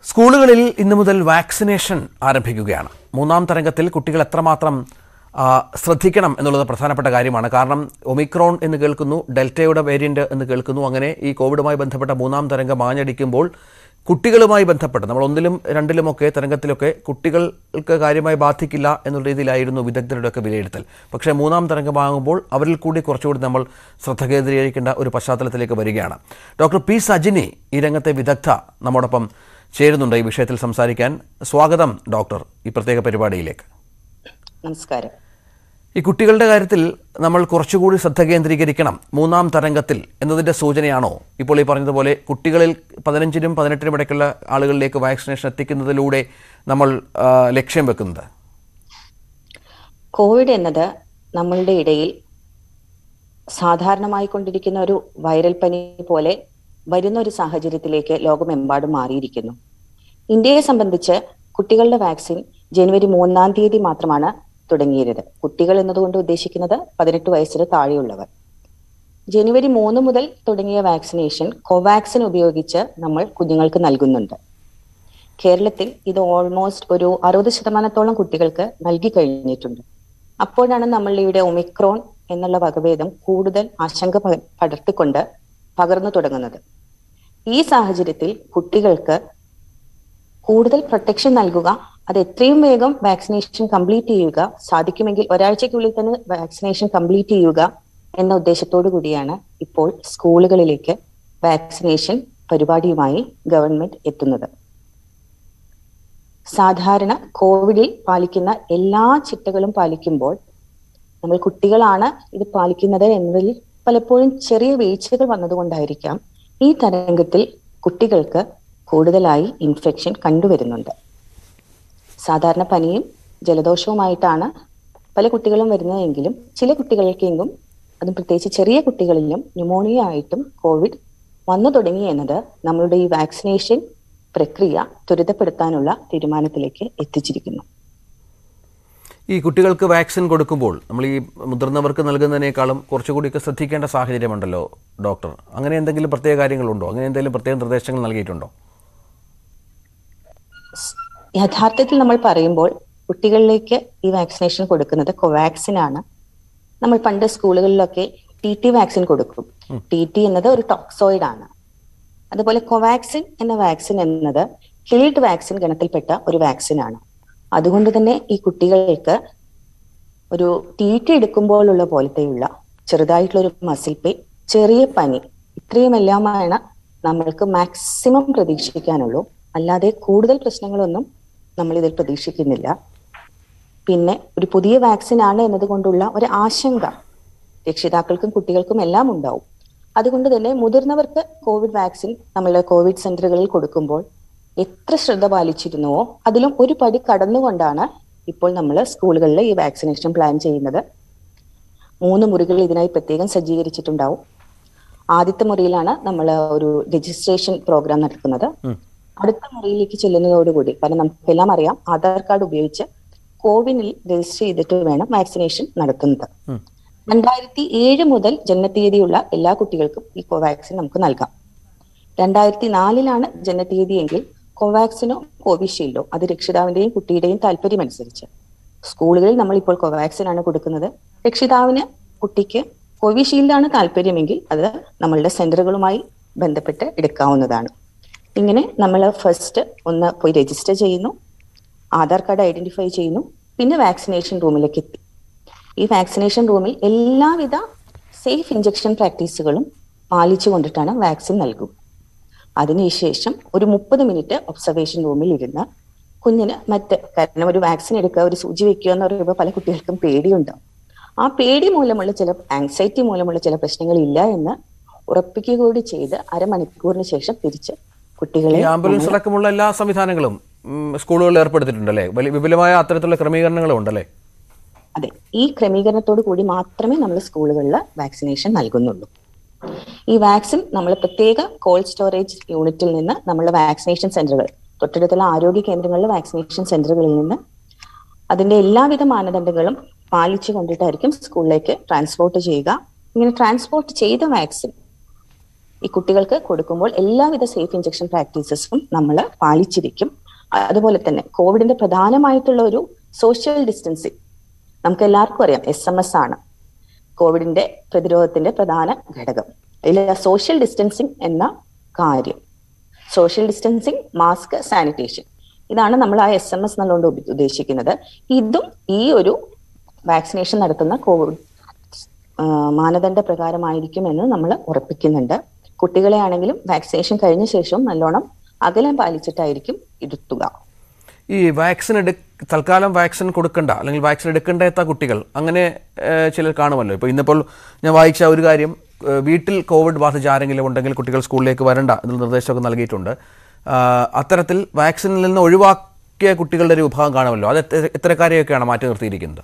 സ്കൂളുകളിൽ ഇന്നു മുതൽ വാക്സിനേഷൻ ആരംഭിക്കുകയാണ് മൂന്നാം തരംഗത്തിൽ കുട്ടികൾ എത്രമാത്രം ആ, ശ്രദ്ധിക്കണം എന്നുള്ളത് പ്രധാനപ്പെട്ട കാര്യമാണ് കാരണം ഒമിക്രോൺ എന്ന് കേൾക്കുന്നു ഡെൽറ്റയുടെ വേരിയന്റ് എന്ന് കേൾക്കുന്നു അങ്ങനെ ഈ കോവിഡുമായി ബന്ധപ്പെട്ട മൂന്നാം തരംഗം ആഞ്ഞടിക്കുമ്പോൾ കുട്ടികളുമായി ബന്ധപ്പെട്ട് നമ്മൾ ഒന്നിലും രണ്ടിലുമൊക്കെ തരംഗത്തിലൊക്കെ കുട്ടികൾക്ക് കാര്യമായി ബാധിക്കില്ല എന്നുള്ള രീതിയിലായിരുന്നു വിദഗ്ധരുടെയൊക്കെ വിലയിരുത്തൽ പക്ഷേ മൂന്നാം തരംഗമാകുമ്പോൾ അവരിൽ കൂടി കുറച്ചുകൂടി നമ്മൾ ശ്രദ്ധ കേന്ദ്രീകരിക്കേണ്ട ഒരു പശ്ചാത്തലത്തിലേക്ക് വരികയാണ് ഡോക്ടർ പി സജിനി ഈ രംഗത്തെ വിദഗ്ധ നമ്മോടൊപ്പം ചേരുന്നുണ്ട് ഈ വിഷയത്തിൽ സംസാരിക്കാൻ സ്വാഗതം ഡോക്ടർ ഈ പ്രത്യേക പരിപാടിയിലേക്ക് നമസ്കാരം ഈ കുട്ടികളുടെ കാര്യത്തിൽ നമ്മൾ കുറച്ചുകൂടി ശ്രദ്ധ കേന്ദ്രീകരിക്കണം മൂന്നാം തരംഗത്തിൽ എന്നതിൻ്റെ സൂചനയാണോ ഇപ്പോൾ ഈ പറഞ്ഞതുപോലെ കുട്ടികളിൽ പതിനഞ്ചിനും പതിനെട്ടിനും ഇടയ്ക്കുള്ള ആളുകളിലേക്ക് വാക്സിനേഷൻ എത്തിക്കുന്നതിലൂടെ നമ്മൾ ആ, ലക്ഷ്യം വെക്കുന്നത് കോവിഡ് എന്നത് നമ്മളുടെ ഇടയിൽ സാധാരണമായി കൊണ്ടിരിക്കുന്ന ഒരു വൈറൽ പനി പോലെ വരുന്ന ഒരു സാഹചര്യത്തിലേക്ക് ലോകമെമ്പാടും മാറിയിരിക്കുന്നു ഇന്ത്യയെ സംബന്ധിച്ച് കുട്ടികളുടെ വാക്സിൻ ജനുവരി മൂന്നാം തീയതി മാത്രമാണ് തുടങ്ങിയത് കുട്ടികൾ എന്നതുകൊണ്ട് ഉദ്ദേശിക്കുന്നത് പതിനെട്ട് വയസ്സിന് താഴെയുള്ളവർ ജനുവരി മൂന്ന് മുതൽ തുടങ്ങിയ വാക്സിനേഷൻ കോവാക്സിൻ ഉപയോഗിച്ച് നമ്മൾ കുഞ്ഞുങ്ങൾക്ക് നൽകുന്നുണ്ട് കേരളത്തിൽ ഇത് ഓൾമോസ്റ്റ് ഒരു അറുപത് ശതമാനത്തോളം കുട്ടികൾക്ക് നൽകി കഴിഞ്ഞിട്ടുണ്ട് അപ്പോഴാണ് നമ്മളുടെ ഒമിക്രോൺ എന്നുള്ള വകഭേദം കൂടുതൽ ആശങ്ക പ- പടർത്തിക്കൊണ്ട് പകർന്നു തുടങ്ങുന്നത് ഈ സാഹചര്യത്തിൽ കുട്ടികൾക്ക് കൂടുതൽ പ്രൊട്ടക്ഷൻ നൽകുക അത് എത്രയും വേഗം വാക്സിനേഷൻ കംപ്ലീറ്റ് ചെയ്യുക സാധിക്കുമെങ്കിൽ ഒരാഴ്ചയ്ക്കുള്ളിൽ തന്നെ വാക്സിനേഷൻ കംപ്ലീറ്റ് ചെയ്യുക എന്ന ഉദ്ദേശത്തോടു കൂടിയാണ് ഇപ്പോൾ സ്കൂളുകളിലേക്ക് വാക്സിനേഷൻ പരിപാടിയുമായി ഗവൺമെന്റ് എത്തുന്നത് സാധാരണ കോവിഡിൽ പാലിക്കുന്ന എല്ലാ ചിട്ടകളും പാലിക്കുമ്പോൾ നമ്മൾ കുട്ടികളാണ് ഇത് പാലിക്കുന്നത് എന്നതിൽ പലപ്പോഴും ചെറിയ വീഴ്ചകൾ വന്നതുകൊണ്ടായിരിക്കാം ഈ തരംഗത്തിൽ കുട്ടികൾക്ക് കൂടുതലായി ഇൻഫെക്ഷൻ കണ്ടുവരുന്നുണ്ട് സാധാരണ പനിയും ജലദോഷവുമായിട്ടാണ് പല കുട്ടികളും വരുന്നതെങ്കിലും ചില കുട്ടികൾക്കെങ്കിലും അതും പ്രത്യേകിച്ച് ചെറിയ കുട്ടികളിലും ന്യൂമോണിയ ആയിട്ടും കോവിഡ് വന്നു തുടങ്ങി എന്നത് നമ്മളുടെ ഈ വാക്സിനേഷൻ പ്രക്രിയ ത്വരിതപ്പെടുത്താനുള്ള തീരുമാനത്തിലേക്ക് എത്തിച്ചിരിക്കുന്നു ഈ കുട്ടികൾക്ക് വാക്സിൻ കൊടുക്കുമ്പോൾ നമ്മൾ ഈ മുതിർന്നവർക്ക് നൽകുന്നതിനേക്കാളും കുറച്ചുകൂടിയൊക്കെ ശ്രദ്ധിക്കേണ്ട സാഹചര്യമുണ്ടല്ലോ ഡോക്ടർ അങ്ങനെ എന്തെങ്കിലും പ്രത്യേക കാര്യങ്ങളുണ്ടോ അങ്ങനെ എന്തെങ്കിലും പ്രത്യേക നിർദ്ദേശങ്ങൾ നൽകിയിട്ടുണ്ടോ യഥാർത്ഥത്തിൽ നമ്മൾ പറയുമ്പോൾ കുട്ടികളിലേക്ക് ഈ വാക്സിനേഷൻ കൊടുക്കുന്നത് കോവാക്സിൻ ആണ് നമ്മൾ പണ്ട് സ്കൂളുകളിലൊക്കെ ടി ടി വാക്സിൻ കൊടുക്കും ടി ടി എന്നത് ഒരു ടോക്സോയിഡ് ആണ് അതുപോലെ കോവാക്സിൻ എന്ന വാക്സിൻ എന്നത് കിൽഡ് വാക്സിൻ ഗണത്തിൽപ്പെട്ട ഒരു വാക്സിൻ ആണ് അതുകൊണ്ട് തന്നെ ഈ കുട്ടികൾക്ക് ഒരു ടി ടി എടുക്കുമ്പോഴുള്ള പോലത്തെയുള്ള ചെറുതായിട്ടുള്ള ഒരു മസിൽ പെയിൻ ചെറിയ പനി ഇത്രയുമെല്ലാമാണ് നമ്മൾക്ക് മാക്സിമം പ്രതീക്ഷിക്കാനുള്ളൂ അല്ലാതെ കൂടുതൽ പ്രശ്നങ്ങളൊന്നും നമ്മൾ ഇതിൽ പ്രതീക്ഷിക്കുന്നില്ല പിന്നെ ഒരു പുതിയ വാക്സിൻ ആണ് എന്നതുകൊണ്ടുള്ള ഒരു ആശങ്ക രക്ഷിതാക്കൾക്കും കുട്ടികൾക്കും എല്ലാം ഉണ്ടാവും അതുകൊണ്ട് തന്നെ മുതിർന്നവർക്ക് കോവിഡ് വാക്സിൻ നമ്മളുടെ കോവിഡ് സെന്ററുകളിൽ കൊടുക്കുമ്പോൾ എത്ര ശ്രദ്ധ പാലിച്ചിരുന്നുവോ അതിലും ഒരു പടി കടന്നുകൊണ്ടാണ് ഇപ്പോൾ നമ്മൾ സ്കൂളുകളിൽ ഈ വാക്സിനേഷൻ പ്ലാൻ ചെയ്യുന്നത് മൂന്ന് മുറികൾ ഇതിനായി പ്രത്യേകം സജ്ജീകരിച്ചിട്ടുണ്ടാവും ആദ്യത്തെ മുറിയിലാണ് നമ്മൾ ഒരു രജിസ്ട്രേഷൻ പ്രോഗ്രാം നടക്കുന്നത് അടുത്ത മുറിയിലേക്ക് ചെല്ലുന്നതോടുകൂടി കാരണം നമുക്കെല്ലാം അറിയാം ആധാർ കാർഡ് ഉപയോഗിച്ച് കോവിനിൽ രജിസ്റ്റർ ചെയ്തിട്ട് വേണം വാക്സിനേഷൻ നടത്തുന്നത് ഉം. രണ്ടായിരത്തി ഏഴ് മുതൽ ജനനത്തീയതിയുള്ള എല്ലാ കുട്ടികൾക്കും ഈ കോവാക്സിൻ നമുക്ക് നൽകാം രണ്ടായിരത്തി നാലിലാണ് ജനനത്തീയതിയെങ്കിൽ കോവാക്സിനോ കോവിഷീൽഡോ അത് രക്ഷിതാവിന്റെയും കുട്ടിയുടെയും താല്പര്യം അനുസരിച്ച് സ്കൂളുകളിൽ നമ്മൾ ഇപ്പോൾ കോവാക്സിൻ ആണ് കൊടുക്കുന്നത് രക്ഷിതാവിന് കുട്ടിക്ക് കോവിഷീൽഡാണ് താല്പര്യമെങ്കിൽ അത് നമ്മളുടെ സെന്ററുകളുമായി ബന്ധപ്പെട്ട് എടുക്കാവുന്നതാണ് ഇങ്ങനെ നമ്മൾ ഫസ്റ്റ് ഒന്ന് പോയി രജിസ്റ്റർ ചെയ്യുന്നു ആധാർ കാർഡ് ഐഡന്റിഫൈ ചെയ്യുന്നു പിന്നെ വാക്സിനേഷൻ റൂമിലേക്ക് എത്തി ഈ വാക്സിനേഷൻ റൂമിൽ എല്ലാവിധ സേഫ് ഇഞ്ചക്ഷൻ പ്രാക്ടീസുകളും പാലിച്ചു കൊണ്ടിട്ടാണ് വാക്സിൻ നൽകുക അതിനുശേഷം ഒരു മുപ്പത് മിനിറ്റ് ഒബ്സർവേഷൻ റൂമിൽ ഇരുന്ന് കുഞ്ഞിന് മറ്റ് കാരണം ഒരു വാക്സിൻ എടുക്കുക ഒരു സൂചി വെക്കുക എന്ന് പറയുമ്പോൾ പല കുട്ടികൾക്കും പേടിയുണ്ടാവും ആ പേടി മൂലമുള്ള ചില ആങ്സൈറ്റി മൂലമുള്ള ചില പ്രശ്നങ്ങൾ ഇല്ല എന്ന് ഉറപ്പിക്കുക കൂടി ചെയ്ത് അരമണിക്കൂറിന് ശേഷം തിരിച്ച് കുട്ടികളെ ഈ ആംബുലൻസ് അടക്കമുള്ള എല്ലാ സംവിധാനങ്ങളും ഉം, സ്കൂളുകളിൽ ഏർപ്പെടുത്തിയിട്ടുണ്ടല്ലേ വലിയ വിപുലമായ അത്തരത്തിലുള്ള ക്രമീകരണങ്ങളും ഉണ്ടല്ലേ അതെ ഈ ക്രമീകരണത്തോടു കൂടി മാത്രമേ നമ്മൾ സ്കൂളുകളിൽ വാക്സിനേഷൻ നൽകുന്നുള്ളൂ ഈ വാക്സിൻ നമ്മൾ പ്രത്യേക കോൾഡ് സ്റ്റോറേജ് യൂണിറ്റിൽ നിന്ന് നമ്മളുടെ വാക്സിനേഷൻ സെന്ററുകൾ തൊട്ടടുത്തുള്ള ആരോഗ്യ കേന്ദ്രങ്ങളിലെ വാക്സിനേഷൻ സെന്ററുകളിൽ നിന്ന് അതിന്റെ എല്ലാവിധ മാനദണ്ഡങ്ങളും പാലിച്ചു കൊണ്ടിട്ടായിരിക്കും സ്കൂളിലേക്ക് ട്രാൻസ്പോർട്ട് ചെയ്യുക ഇങ്ങനെ ട്രാൻസ്പോർട്ട് ചെയ്ത വാക്സിൻ ഈ കുട്ടികൾക്ക് കൊടുക്കുമ്പോൾ എല്ലാവിധ സേഫ് ഇഞ്ചക്ഷൻ പ്രാക്ടീസസും നമ്മൾ പാലിച്ചിരിക്കും അതുപോലെ തന്നെ കോവിഡിന്റെ പ്രധാനമായിട്ടുള്ള ഒരു സോഷ്യൽ ഡിസ്റ്റൻസിങ് നമുക്ക് എല്ലാവർക്കും അറിയാം എസ് എം എസ് ആണ് കോവിഡിന്റെ പ്രതിരോധത്തിന്റെ പ്രധാന ഘടകം അതിൽ സോഷ്യൽ ഡിസ്റ്റൻസിങ് എന്ന കാര്യം സോഷ്യൽ ഡിസ്റ്റൻസിങ് മാസ്ക് സാനിറ്റേഷൻ ഇതാണ് നമ്മൾ ആ എസ് എം എസ് എന്നുകൊണ്ട് ഉപ- ഉദ്ദേശിക്കുന്നത് ഇതും ഈ ഒരു വാക്സിനേഷൻ നടത്തുന്ന കോവിഡ് ആ, മാനദണ്ഡ പ്രകാരമായിരിക്കും എന്ന് നമ്മൾ ഉറപ്പിക്കുന്നുണ്ട് കുട്ടികളെ ആണെങ്കിലും വാക്സിനേഷൻ കഴിഞ്ഞ ശേഷവും നല്ലോണം അകലം പാലിച്ചിട്ടായിരിക്കും ഇരുത്തുക ഈ വാക്സിൻ എടു തൽക്കാലം വാക്സിൻ കൊടുക്കണ്ട അല്ലെങ്കിൽ വാക്സിൻ എടുക്കേണ്ടാത്ത കുട്ടികൾ അങ്ങനെ ഏഹ്, ചിലർ കാണുമല്ലോ ഇപ്പോൾ ഇന്നിപ്പോൾ ഞാൻ വായിച്ച ഒരു കാര്യം ഏഹ്, വീട്ടിൽ കോവിഡ് ബാധിച്ച ആരെങ്കിലും ഉണ്ടെങ്കിൽ കുട്ടികൾ സ്കൂളിലേക്ക് വരണ്ട എന്നുള്ള നിർദ്ദേശമൊക്കെ നൽകിയിട്ടുണ്ട് ആ, അത്തരത്തിൽ വാക്സിനിൽ നിന്ന് ഒഴിവാക്കിയ കുട്ടികളുടെ ഒരു വിഭാഗം കാണുമല്ലോ അത് എത്ര- ഇത്തരക്കാരെയൊക്കെയാണ് മാറ്റി നിർത്തിയിരിക്കുന്നത്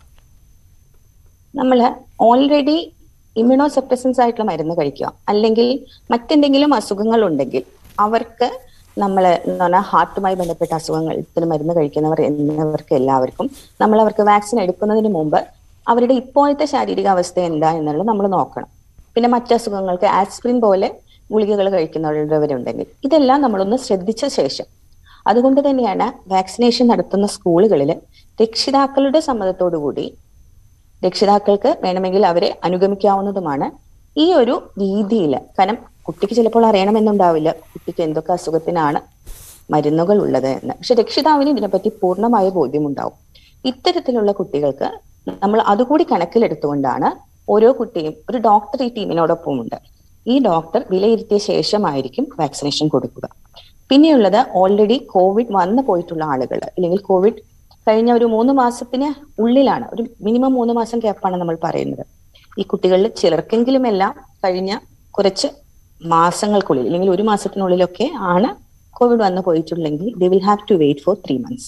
നമ്മൾ ഓൾറെഡി ഇമ്മ്യൂണോ സെപ്രസൻസ് ആയിട്ടുള്ള മരുന്ന് കഴിക്കുക അല്ലെങ്കിൽ മറ്റെന്തെങ്കിലും അസുഖങ്ങൾ ഉണ്ടെങ്കിൽ അവർക്ക് നമ്മൾ എന്ന് പറഞ്ഞാൽ ഹാർട്ടുമായി ബന്ധപ്പെട്ട അസുഖങ്ങൾക്ക് മരുന്ന് കഴിക്കുന്നവർ എന്നിവർക്ക് എല്ലാവർക്കും നമ്മൾ അവർക്ക് വാക്സിൻ എടുക്കുന്നതിന് മുമ്പ് അവരുടെ ഇപ്പോഴത്തെ ശാരീരിക അവസ്ഥ എന്താ എന്നുള്ളത് നമ്മൾ നോക്കണം പിന്നെ മറ്റു അസുഖങ്ങൾക്ക് ആസ്പിരിൻ പോലെ ഗുളികകൾ കഴിക്കുന്നവരുണ്ടെങ്കിൽ ഇതെല്ലാം നമ്മളൊന്ന് ശ്രദ്ധിച്ച ശേഷം അതുകൊണ്ട് തന്നെയാണ് വാക്സിനേഷൻ നടത്തുന്ന സ്കൂളുകളിൽ രക്ഷിതാക്കളുടെ സമ്മതത്തോടു കൂടി രക്ഷിതാക്കൾക്ക് വേണമെങ്കിൽ അവരെ അനുഗമിക്കാവുന്നതുമാണ് ഈ ഒരു രീതിയിൽ കാരണം കുട്ടിക്ക് ചിലപ്പോൾ അറിയണമെന്നുണ്ടാവില്ല കുട്ടിക്ക് എന്തൊക്കെ അസുഖത്തിനാണ് മരുന്നുകൾ ഉള്ളത് എന്ന് പക്ഷെ രക്ഷിതാവിന് ഇതിനെപ്പറ്റി പൂർണ്ണമായ ബോധ്യമുണ്ടാവും ഇത്തരത്തിലുള്ള കുട്ടികൾക്ക് നമ്മൾ അതുകൂടി കണക്കിലെടുത്തുകൊണ്ടാണ് ഓരോ കുട്ടിയും ഒരു ഡോക്ടർ ഈ ടീമിനോടൊപ്പം ഉണ്ട് ഈ ഡോക്ടർ വിലയിരുത്തിയ ശേഷമായിരിക്കും വാക്സിനേഷൻ കൊടുക്കുക പിന്നെയുള്ളത് ഓൾറെഡി കോവിഡ് വന്നു പോയിട്ടുള്ള ആളുകൾ അല്ലെങ്കിൽ കോവിഡ് കഴിഞ്ഞ ഒരു മൂന്ന് മാസത്തിന് ഉള്ളിലാണ് ഒരു മിനിമം മൂന്ന് മാസം ഗ്യാപ്പാണ് നമ്മൾ പറയുന്നത് ഈ കുട്ടികളിൽ ചിലർക്കെങ്കിലും എല്ലാം കഴിഞ്ഞ കുറച്ച് മാസങ്ങൾക്കുള്ളിൽ അല്ലെങ്കിൽ ഒരു മാസത്തിനുള്ളിലൊക്കെ ആണ് കോവിഡ് വന്നു പോയിട്ടുള്ളെങ്കിൽ they will have to wait for three months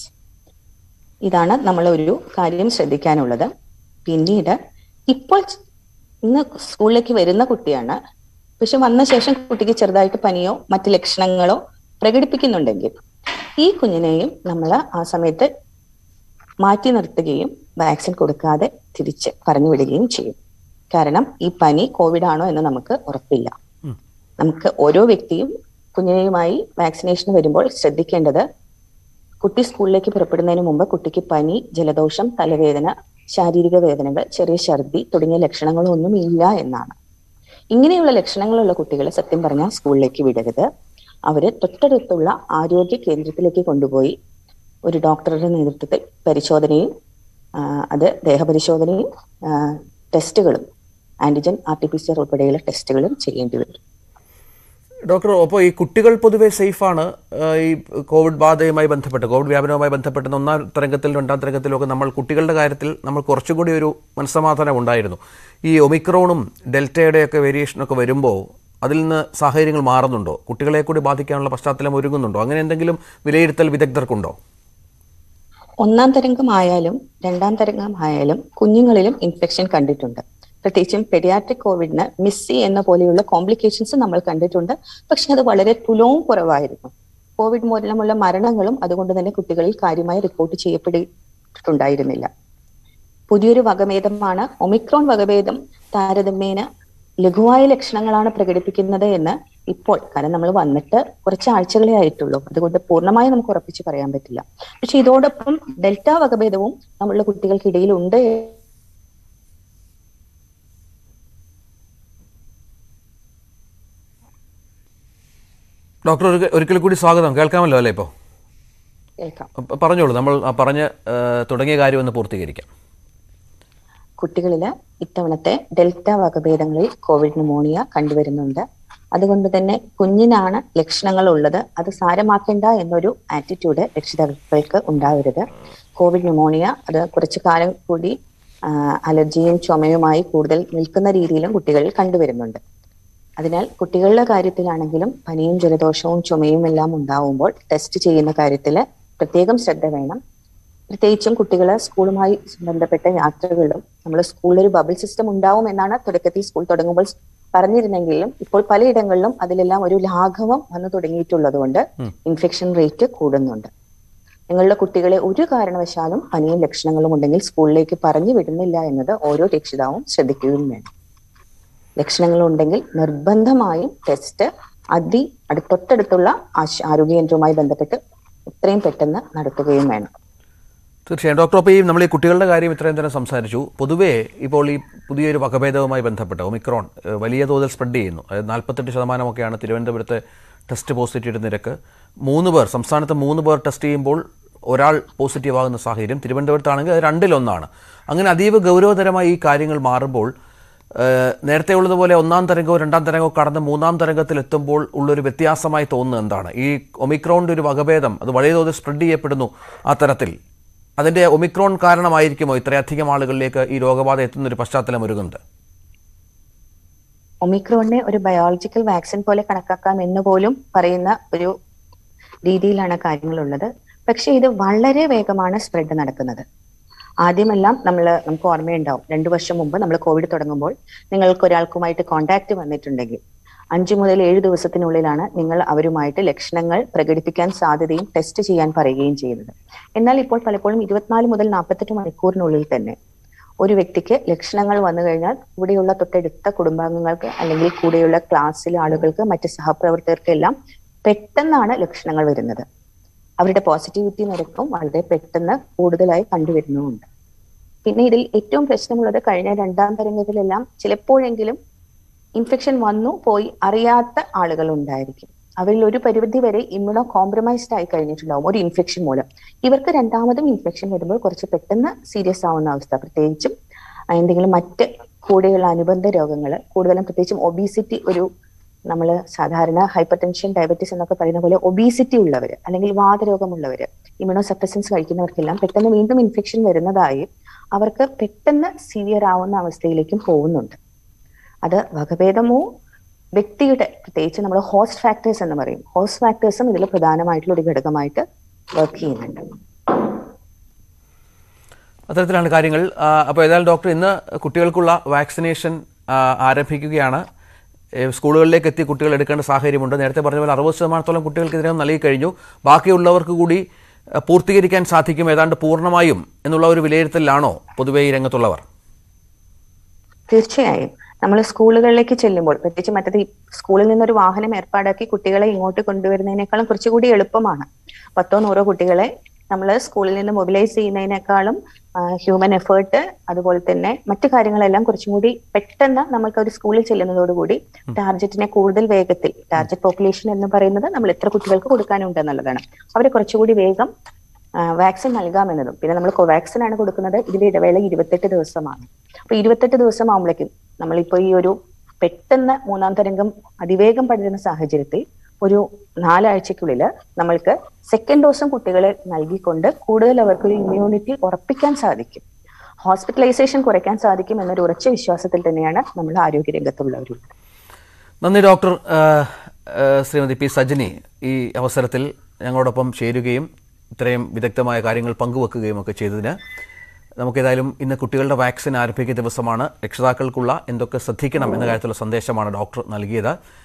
ഇതാണ് നമ്മൾ ഒരു കാര്യം ശ്രദ്ധിക്കാനുള്ളത് പിന്നീട് ഇപ്പോൾ ഇന്ന് സ്കൂളിലേക്ക് വരുന്ന കുട്ടിയാണ് പക്ഷെ വന്ന ശേഷം കുട്ടിക്ക് ചെറുതായിട്ട് പനിയോ മറ്റ് ലക്ഷണങ്ങളോ പ്രകടിപ്പിക്കുന്നുണ്ടെങ്കിൽ ഈ കുഞ്ഞിനെയും നമ്മൾ ആ സമയത്ത് മാറ്റി നിർത്തുകയും വാക്സിൻ കൊടുക്കാതെ തിരിച്ച് പറഞ്ഞു വിടുകയും ചെയ്യും കാരണം ഈ പനി കോവിഡ് ആണോ എന്ന് നമുക്ക് ഉറപ്പില്ല നമുക്ക് ഓരോ വ്യക്തിയും കുഞ്ഞിനെയുമായി വാക്സിനേഷൻ വരുമ്പോൾ ശ്രദ്ധിക്കേണ്ടത് കുട്ടി സ്കൂളിലേക്ക് പുറപ്പെടുന്നതിന് മുമ്പ് കുട്ടിക്ക് പനി ജലദോഷം തലവേദന ശാരീരിക വേദനകൾ ചെറിയ ഛർദി തുടങ്ങിയ ലക്ഷണങ്ങളൊന്നും ഇല്ല എന്നാണ് ഇങ്ങനെയുള്ള ലക്ഷണങ്ങളുള്ള കുട്ടികളെ സത്യം പറഞ്ഞാൽ സ്കൂളിലേക്ക് വിടരുത് അവര് തൊട്ടടുത്തുള്ള ആരോഗ്യ കേന്ദ്രത്തിലേക്ക് കൊണ്ടുപോയി ഒരു ഡോക്ടറുടെ നേതൃത്വത്തിൽ പരിശോധനയും ആ, അത് ദേഹപരിശോധനയും ആ, ടെസ്റ്റുകളും ആന്റിജൻ ആർ ടി പി സി ആർ ഉൾപ്പെടെയുള്ള ടെസ്റ്റുകളും ചെയ്യേണ്ടി വരും ഡോക്ടർ അപ്പോൾ ഈ കുട്ടികൾ പൊതുവെ സേഫാണ് ഏഹ് ഈ കോവിഡ് ബാധയുമായി ബന്ധപ്പെട്ട് കോവിഡ് വ്യാപനവുമായി ബന്ധപ്പെട്ട് ഒന്നാം തരംഗത്തിലും രണ്ടാം തരംഗത്തിലും ഒക്കെ നമ്മൾ കുട്ടികളുടെ കാര്യത്തിൽ നമ്മൾ കുറച്ചുകൂടി ഒരു മനസ്സമാധാനം ഉണ്ടായിരുന്നു ഈ ഒമിക്രോണും ഡെൽറ്റയുടെയൊക്കെ വേരിയേഷനൊക്കെ വരുമ്പോൾ അതിൽ നിന്ന് സാഹചര്യങ്ങൾ മാറുന്നുണ്ടോ കുട്ടികളെ കൂടി ബാധിക്കാനുള്ള പശ്ചാത്തലം ഒരുങ്ങുന്നുണ്ടോ അങ്ങനെ എന്തെങ്കിലും വിലയിരുത്തൽ വിദഗ്ധർക്കുണ്ടോ ഒന്നാം തരംഗമായാലും രണ്ടാം തരംഗമായാലും കുഞ്ഞുങ്ങളിലും ഇൻഫെക്ഷൻ കണ്ടിട്ടുണ്ട് പ്രത്യേകിച്ചും പെഡിയാട്രിക് കോവിഡിന് മിസ്സി എന്ന പോലെയുള്ള കോംപ്ലിക്കേഷൻസ് നമ്മൾ കണ്ടിട്ടുണ്ട് പക്ഷെ അത് വളരെ തുലവും കുറവായിരുന്നു കോവിഡ് മൂലമുള്ള മരണങ്ങളും അതുകൊണ്ട് തന്നെ കുട്ടികളിൽ കാര്യമായി റിപ്പോർട്ട് ചെയ്യപ്പെട്ടിട്ടുണ്ടായിരുന്നില്ല പുതിയൊരു വകഭേദമാണ് ഒമിക്രോൺ വകഭേദം താരതമ്യേന ലഘുവായ ലക്ഷണങ്ങളാണ് പ്രകടിപ്പിക്കുന്നത് എന്ന് ഇപ്പോൾ കാരണം നമ്മൾ വന്നിട്ട് കുറച്ച് ആഴ്ചകളെ ആയിട്ടുള്ളൂ അതുകൊണ്ട് പൂർണ്ണമായി നമുക്ക് ഉറപ്പിച്ച് പറയാൻ പറ്റില്ല പക്ഷെ ഇതോടൊപ്പം ഡെൽറ്റ വകഭേദവും നമ്മളുടെ കുട്ടികൾക്കിടയിൽ ഉണ്ട് ഡോക്ടർ ഒരിക്കൽ ഒരിക്കൽ കൂടി സ്വാഗതം കേൾക്കാമല്ലോ അല്ലേ ഇപ്പോൾ കേൾക്കാം പ- പറഞ്ഞോളൂ നമ്മൾ ആ പറഞ്ഞ് ഏഹ് തുടങ്ങിയ കാര്യം ഒന്ന് പൂർത്തീകരിക്കാം കുട്ടികളില് ഇത്തവണത്തെ ഡെൽറ്റ വകഭേദങ്ങളിൽ കോവിഡ് ന്യൂമോണിയ കണ്ടുവരുന്നുണ്ട് അതുകൊണ്ട് തന്നെ കുഞ്ഞിനാണ് ലക്ഷണങ്ങൾ ഉള്ളത് അത് സാരമാക്കേണ്ട എന്നൊരു ആറ്റിറ്റ്യൂഡ് രക്ഷിതാക്കൾക്ക് ഉണ്ടാവരുത് കോവിഡ് ന്യൂമോണിയ അത് കുറച്ചു കാലം കൂടി ആ, അലർജിയും ചുമയുമായി കൂടുതൽ നിൽക്കുന്ന രീതിയിലും കുട്ടികളിൽ കണ്ടുവരുന്നുണ്ട് അതിനാൽ കുട്ടികളുടെ കാര്യത്തിലാണെങ്കിലും പനിയും ജലദോഷവും ചുമയും എല്ലാം ഉണ്ടാവുമ്പോൾ ടെസ്റ്റ് ചെയ്യുന്ന കാര്യത്തിൽ പ്രത്യേകം ശ്രദ്ധ വേണം പ്രത്യേകിച്ചും കുട്ടികൾ സ്കൂളുമായി ബന്ധപ്പെട്ട യാത്രകളും നമ്മൾ സ്കൂളിൽ ഒരു ബബിൾ സിസ്റ്റം ഉണ്ടാവും എന്നാണ് തുടക്കത്തിൽ സ്കൂൾ തുടങ്ങുമ്പോൾ പറഞ്ഞിരുന്നെങ്കിലും ഇപ്പോൾ പലയിടങ്ങളിലും അതിലെല്ലാം ഒരു ലാഘവം വന്നു തുടങ്ങിയിട്ടുള്ളത് കൊണ്ട് ഇൻഫെക്ഷൻ റേറ്റ് കൂടുന്നുണ്ട് നിങ്ങളുടെ കുട്ടികളെ ഒരു കാരണവശാലും പനിയും ലക്ഷണങ്ങളും ഉണ്ടെങ്കിൽ സ്കൂളിലേക്ക് പറഞ്ഞു വിടുന്നില്ല എന്നത് ഓരോ രക്ഷിതാവും ശ്രദ്ധിക്കുകയും വേണം ലക്ഷണങ്ങളുണ്ടെങ്കിൽ നിർബന്ധമായും ടെസ്റ്റ് അതി അടു തൊട്ടടുത്തുള്ള ആശ ആരോഗ്യ കേന്ദ്രവുമായി ബന്ധപ്പെട്ട് എത്രയും പെട്ടെന്ന് നടത്തുകയും വേണം തീർച്ചയായും ഡോക്ടർ അപ്പോൾ ഈ നമ്മൾ ഈ കുട്ടികളുടെ കാര്യം ഇത്രയും തന്നെ സംസാരിച്ചു പൊതുവേ ഇപ്പോൾ ഈ പുതിയൊരു വകഭേദവുമായി ബന്ധപ്പെട്ട് ഒമിക്രോൺ ഏഹ്, വലിയ തോതിൽ സ്പ്രെഡ് ചെയ്യുന്നു അതായത് നാൽപ്പത്തെട്ട് ശതമാനമൊക്കെയാണ് തിരുവനന്തപുരത്തെ ടെസ്റ്റ് പോസിറ്റിവിറ്റി നിരക്ക് മൂന്ന് പേർ സംസ്ഥാനത്ത് മൂന്ന് പേർ ടെസ്റ്റ് ചെയ്യുമ്പോൾ ഒരാൾ പോസിറ്റീവ് ആകുന്ന സാഹചര്യം തിരുവനന്തപുരത്താണെങ്കിൽ അത് രണ്ടിലൊന്നാണ് അങ്ങനെ അതീവ ഗൗരവതരമായി ഈ കാര്യങ്ങൾ മാറുമ്പോൾ ഏഹ്, നേരത്തെ ഉള്ളതുപോലെ ഒന്നാം തരംഗമോ രണ്ടാം തരംഗമോ കടന്ന് മൂന്നാം തരംഗത്തിൽ എത്തുമ്പോൾ ഉള്ളൊരു വ്യത്യാസമായി തോന്നുന്നത് എന്താണ് ഈ ഒമിക്രോണിൻ്റെ ഒരു വകഭേദം അത് വലിയ തോതിൽ സ്പ്രെഡ് ചെയ്യപ്പെടുന്നു ആ തരത്തിൽ അതിൻ്റെ ഒമിക്രോൺ കാരണമായിരിക്കുമോ ഇത്രയധികം ആളുകളിലേക്ക് ഈ രോഗബാധ എത്തുന്ന ഒരു പശ്ചാത്തലം ഒരുങ്ങുന്നത് ഒമിക്രോണിനെ ഒരു ബയോളജിക്കൽ വാക്സിൻ പോലെ കണക്കാക്കാം എന്ന് പോലും പറയുന്ന ഒരു രീതിയിലാണ് കാര്യങ്ങളുള്ളത് പക്ഷെ ഇത് വളരെ വേഗമാണ് സ്പ്രെഡ് നടക്കുന്നത് ആദ്യമെല്ലാം നമ്മൾ നമുക്ക് ഓർമ്മയുണ്ടാവും രണ്ടു വർഷം മുമ്പ് നമ്മൾ കോവിഡ് തുടങ്ങുമ്പോൾ നിങ്ങൾക്ക് ഒരാൾക്കുമായിട്ട് കോണ്ടാക്ട് വന്നിട്ടുണ്ടെങ്കിൽ അഞ്ചു മുതൽ ഏഴ് ദിവസത്തിനുള്ളിലാണ് നിങ്ങൾ അവരുമായിട്ട് ലക്ഷണങ്ങൾ പ്രകടിപ്പിക്കാൻ സാധ്യതയും ടെസ്റ്റ് ചെയ്യാൻ പറയുകയും ചെയ്യുന്നത് എന്നാൽ ഇപ്പോൾ പലപ്പോഴും ഇരുപത്തിനാല് മുതൽ നാൽപ്പത്തെട്ട് മണിക്കൂറിനുള്ളിൽ തന്നെ ഒരു വ്യക്തിക്ക് ലക്ഷണങ്ങൾ വന്നു കഴിഞ്ഞാൽ കൂടെയുള്ള തൊട്ടടുത്ത കുടുംബാംഗങ്ങൾക്ക് അല്ലെങ്കിൽ കൂടെയുള്ള ക്ലാസ്സിലെ ആളുകൾക്ക് മറ്റ് സഹപ്രവർത്തകർക്ക് എല്ലാം പെട്ടെന്നാണ് ലക്ഷണങ്ങൾ വരുന്നത് അവരുടെ പോസിറ്റിവിറ്റി നിരക്കും വളരെ പെട്ടെന്ന് കൂടുതലായി കണ്ടുവരുന്നുമുണ്ട് പിന്നെ ഇതിൽ ഏറ്റവും പ്രശ്നമുള്ളത് കഴിഞ്ഞ രണ്ടാം തരംഗത്തിലെല്ലാം ചിലപ്പോഴെങ്കിലും ഇൻഫെക്ഷൻ വന്നു പോയി അറിയാത്ത ആളുകൾ ഉണ്ടായിരിക്കും അവരിൽ ഒരു പരിധി വരെ ഇമ്മ്യൂണോ കോംപ്രമൈസ്ഡ് ആയി കഴിഞ്ഞിട്ടുണ്ടാവും ഒരു ഇൻഫെക്ഷൻ മൂലം ഇവർക്ക് രണ്ടാമതും ഇൻഫെക്ഷൻ വരുമ്പോൾ കുറച്ച് പെട്ടെന്ന് സീരിയസ് ആവുന്ന അവസ്ഥ പ്രത്യേകിച്ചും എന്തെങ്കിലും മറ്റ് കൂടെയുള്ള അനുബന്ധ രോഗങ്ങൾ കൂടുതലും പ്രത്യേകിച്ചും ഒബീസിറ്റി ഒരു നമ്മൾ സാധാരണ ഹൈപ്പർ ടെൻഷൻ ഡയബറ്റീസ് എന്നൊക്കെ പറയുന്ന പോലെ ഒബീസിറ്റി ഉള്ളവർ അല്ലെങ്കിൽ വാതരോഗമുള്ളവർ ഇമ്യൂണോ സപ്രസൻസ് കഴിക്കുന്നവർക്കെല്ലാം പെട്ടെന്ന് വീണ്ടും ഇൻഫെക്ഷൻ വരുന്നതായി അവർക്ക് പെട്ടെന്ന് സിവിയർ ആവുന്ന അവസ്ഥയിലേക്കും പോകുന്നുണ്ട് അത് വകഭേദമോ വ്യക്തിയുടെ പ്രത്യേകിച്ച് നമ്മൾ ഹോസ്റ്റ് ഫാക്ടേഴ്സ് എന്ന് പറയും ഹോസ്റ്റ് ഫാക്ടേഴ്സും ഇതിൽ പ്രധാനമായിട്ടുള്ള ഒരു ഘടകമായിട്ട് വർക്ക് ചെയ്യുന്നുണ്ട് അത്തരത്തിലാണ് കാര്യങ്ങൾ ആ, അപ്പോൾ ഏതായാലും ഡോക്ടർ ഇന്ന് കുട്ടികൾക്കുള്ള വാക്സിനേഷൻ ആ, ആരംഭിക്കുകയാണ് ഏ, സ്കൂളുകളിലേക്ക് എത്തി കുട്ടികൾ എടുക്കേണ്ട സാഹചര്യമുണ്ട് നേരത്തെ പറഞ്ഞ പോലെ അറുപത് ശതമാനത്തോളം കുട്ടികൾക്ക് ഇതിനകം നൽകി കഴിഞ്ഞു ബാക്കിയുള്ളവർക്ക് കൂടി ആ, പൂർത്തീകരിക്കാൻ സാധിക്കും ഏതാണ്ട് പൂർണ്ണമായും എന്നുള്ള ഒരു വിലയിരുത്തലിലാണോ പൊതുവെ ഈ രംഗത്തുള്ളവർ തീർച്ചയായും നമ്മൾ സ്കൂളുകളിലേക്ക് ചെല്ലുമ്പോൾ പ്രത്യേകിച്ച് മറ്റത് ഈ സ്കൂളിൽ നിന്നൊരു വാഹനം ഏർപ്പാടാക്കി കുട്ടികളെ ഇങ്ങോട്ട് കൊണ്ടുവരുന്നതിനേക്കാളും കുറച്ചുകൂടി എളുപ്പമാണ് പത്തോ നൂറോ കുട്ടികളെ നമ്മൾ സ്കൂളിൽ നിന്ന് മൊബിലൈസ് ചെയ്യുന്നതിനേക്കാളും ഹ്യൂമൻ എഫേർട്ട് അതുപോലെ തന്നെ മറ്റു കാര്യങ്ങളെല്ലാം കുറച്ചും കൂടി പെട്ടെന്ന് നമുക്ക് ഒരു സ്കൂളിൽ ചെല്ലുന്നതോടുകൂടി ടാർജറ്റിനെ കൂടുതൽ വേഗത്തിൽ ടാർജറ്റ് പോപ്പുലേഷൻ എന്ന് പറയുന്നത് നമ്മൾ എത്ര കുട്ടികൾക്ക് കൊടുക്കാനുണ്ട് എന്നുള്ളതാണ് അവരെ കുറച്ചുകൂടി വേഗം വാക്സിൻ നൽകാമെന്നതും പിന്നെ നമ്മൾ കോവാക്സിൻ ആണ് കൊടുക്കുന്നത് ഇതിന്റെ ഇടവേള ഇരുപത്തെട്ട് ദിവസമാണ് അപ്പൊ ഇരുപത്തെട്ട് ദിവസം ആകുമ്പോഴേക്കും നമ്മളിപ്പോ ഈ ഒരു പെട്ടെന്ന് മൂന്നാം തരംഗം അതിവേഗം പടരുന്ന സാഹചര്യത്തിൽ ഒരു നാലാഴ്ചക്കുള്ളിൽ നമ്മൾക്ക് സെക്കൻഡ് ഡോസും കുട്ടികളെ നൽകിക്കൊണ്ട് കൂടുതൽ അവർക്ക് ഒരു ഇമ്മ്യൂണിറ്റി ഉറപ്പിക്കാൻ സാധിക്കും ഹോസ്പിറ്റലൈസേഷൻ കുറയ്ക്കാൻ സാധിക്കും എന്നൊരു ഉറച്ച വിശ്വാസത്തിൽ തന്നെയാണ് നമ്മൾ ആരോഗ്യ രംഗത്തുള്ളവരുള്ളത് നന്ദി ഡോക്ടർ ആ, ആ, ശ്രീമതി പി സജനി ഈ അവസരത്തിൽ ഞങ്ങളോടൊപ്പം ചേരുകയും ഇത്രയും വിദഗ്ധമായ കാര്യങ്ങൾ പങ്കുവെക്കുകയും ഒക്കെ ചെയ്തതിന് നമുക്കേതായാലും ഇന്ന് കുട്ടികളുടെ വാക്സിൻ ആരംഭിക്കുന്ന ദിവസമാണ് രക്ഷിതാക്കൾക്കുള്ള എന്തൊക്കെ ശ്രദ്ധിക്കണം എന്ന കാര്യത്തിലുള്ള സന്ദേശമാണ് ഡോക്ടർ നൽകിയത്